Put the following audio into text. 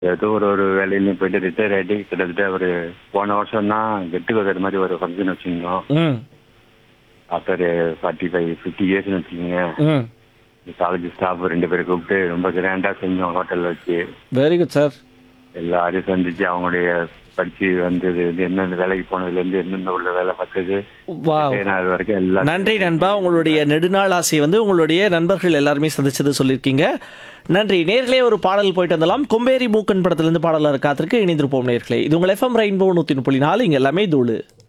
ஏதோ ஒரு ஒரு வேலையிலையும் போயிட்டு ரிட்டையர் ஆகிட்டு கிட்டத்தட்ட ஒரு போன வருஷம் தான் கெட் டுகெதர் மாதிரி ஒரு ஃபங்க்ஷன் வச்சுருந்தோம் ம் ஆஃப்டர் ஃபார்ட்டி ஃபைவ் ஃபிஃப்டி இயர்ஸ்னு வச்சுக்கோங்க ம் காலேஜ் ஸ்டாஃப் ரெண்டு பேரை கூப்பிட்டு ரொம்ப கிராண்டாக செஞ்சோம் ஹோட்டலில் வச்சு வெரி குட் சார் எல்லாரையும் சந்திச்சு அவங்களுடைய படிச்சு வந்தது இது எந்தெந்த வேலைக்கு போனதுலேருந்து எந்தெந்த உள்ள வேலை பார்த்தது வா அது வரைக்கும் எல்லாம் நன்றி நண்பா உங்களுடைய நெடுநாள் ஆசையை வந்து உங்களுடைய நண்பர்கள் எல்லாருமே சந்திச்சது சொல்லியிருக்கீங்க நன்றி நேர்களே ஒரு பாடல் போயிட்டு வந்தலாம் கொம்பேரி மூக்கன் படத்திலிருந்து பாடலர் காத்திருக்கு இணைந்திருப்போம் நேர்களே இது உங்கள் எஃப்எம் ரெயின்போ நூற்றி முப்பது நாலு இங்கே எல்லாமே தூளு